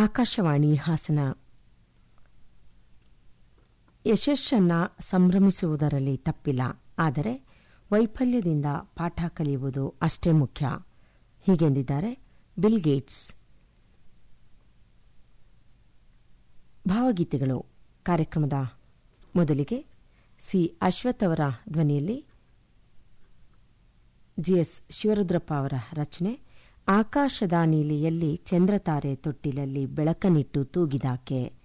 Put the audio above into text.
ಆಕಾಶವಾಣಿ ಹಾಸನ ಯಶಸ್ಸನ್ನ ಸಂಭ್ರಮಿಸುವುದರಲ್ಲಿ ತಪ್ಪಿಲ್ಲ ಆದರೆ ವೈಫಲ್ಯದಿಂದ ಪಾಠ ಕಲಿಯುವುದು ಅಷ್ಟೇ ಮುಖ್ಯ ಹೀಗೆಂದಿದ್ದಾರೆ ಬಿಲ್ ಗೇಟ್ಸ್ ಭಾವಗೀತೆಗಳು ಕಾರ್ಯಕ್ರಮದ ಮೊದಲಿಗೆ ಸಿ ಅಶ್ವಥ್ ಅವರ ಧ್ವನಿಯಲ್ಲಿ ಜಿಎಸ್ ಶಿವರುದ್ರಪ್ಪ ಅವರ ರಚನೆ ಆಕಾಶದ ನೀಲಿಯಲ್ಲಿ ಚಂದ್ರತಾರೆ ತೊಟ್ಟಿಲಲ್ಲಿ ಬೆಳಕನಿಟ್ಟು ತೂಗಿದಾಕೆ